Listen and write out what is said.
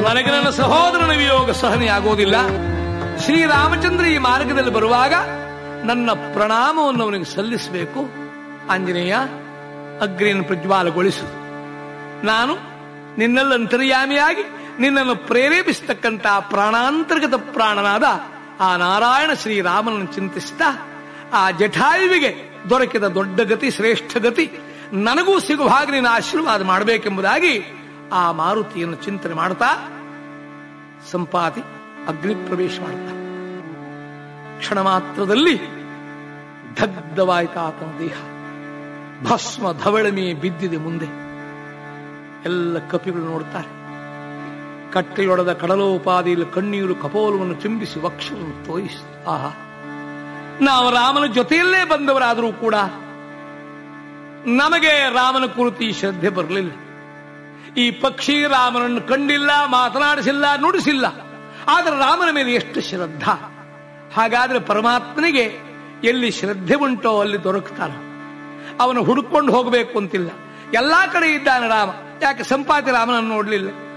ನನಗೆ ನನ್ನ ಸಹೋದರನ ವಿಯೋಗ ಸಹನೆ ಆಗೋದಿಲ್ಲ ಶ್ರೀರಾಮಚಂದ್ರ ಈ ಮಾರ್ಗದಲ್ಲಿ ಬರುವಾಗ ನನ್ನ ಪ್ರಣಾಮವನ್ನು ಅವನಿಗೆ ಸಲ್ಲಿಸಬೇಕು ಆಂಜನೇಯ ಅಗ್ನಿಯನ್ನು ಪ್ರಜ್ವಾಲಗೊಳಿಸು ನಾನು ನಿನ್ನಲ್ಲಿ ಅಂತರ್ಯಾಮಿಯಾಗಿ ನಿನ್ನನ್ನು ಪ್ರೇರೇಪಿಸತಕ್ಕಂತ ಪ್ರಾಣಾಂತರ್ಗತ ಪ್ರಾಣನಾದ ಆ ನಾರಾಯಣ ಶ್ರೀರಾಮನನ್ನು ಚಿಂತಿಸ್ತಾ ಆ ಜಠಾಯುವಿಗೆ ದೊರಕಿದ ದೊಡ್ಡ ಗತಿ ಶ್ರೇಷ್ಠ ಗತಿ ನನಗೂ ಸಿಗುವ ಹಾಗೆ ನೀನು ಆಶೀರ್ವಾದ ಮಾಡಬೇಕೆಂಬುದಾಗಿ ಆ ಮಾರುತಿಯನ್ನು ಚಿಂತನೆ ಮಾಡ್ತಾ ಸಂಪಾತಿ ಅಗ್ನಿ ಪ್ರವೇಶ ಮಾಡ್ತಾ ಕ್ಷಣ ಮಾತ್ರದಲ್ಲಿ ದಗ್ಧವಾಯ್ತ ಆತನ ದೇಹ ಭಸ್ಮ ಧವಳಮೆ ಬಿದ್ದಿದೆ ಮುಂದೆ ಎಲ್ಲ ಕಪಿಗಳು ನೋಡ್ತಾರೆ ಕಟ್ಟೆಯೊಡೆದ ಕಡಲೋಪಾದಿಯಲ್ಲಿ ಕಣ್ಣೀರು ಕಪೋಲವನ್ನು ಚುಂಬಿಸಿ ವಕ್ಷವನ್ನು ತೋರಿಸಿ ಆಹಾ ನಾವು ರಾಮನ ಜೊತೆಯಲ್ಲೇ ಬಂದವರಾದರೂ ಕೂಡ ನಮಗೆ ರಾಮನ ಕುರಿತು ಈ ಶ್ರದ್ಧೆ ಬರಲಿಲ್ಲ ಈ ಪಕ್ಷಿ ರಾಮನನ್ನು ಕಂಡಿಲ್ಲ ಮಾತನಾಡಿಸಿಲ್ಲ ನುಡಿಸಿಲ್ಲ ಆದರೆ ರಾಮನ ಮೇಲೆ ಎಷ್ಟು ಶ್ರದ್ಧಾ ಹಾಗಾದ್ರೆ ಪರಮಾತ್ಮನಿಗೆ ಎಲ್ಲಿ ಶ್ರದ್ಧೆ ಉಂಟೋ ಅಲ್ಲಿ ದೊರಕ್ತಾನೆ ಅವನು ಹುಡುಕೊಂಡು ಹೋಗಬೇಕು ಅಂತಿಲ್ಲ ಎಲ್ಲಾ ಕಡೆ ಇದ್ದಾನೆ ರಾಮ ಯಾಕೆ ಸಂಪಾತಿ ರಾಮನನ್ನು ನೋಡ್ಲಿಲ್ಲ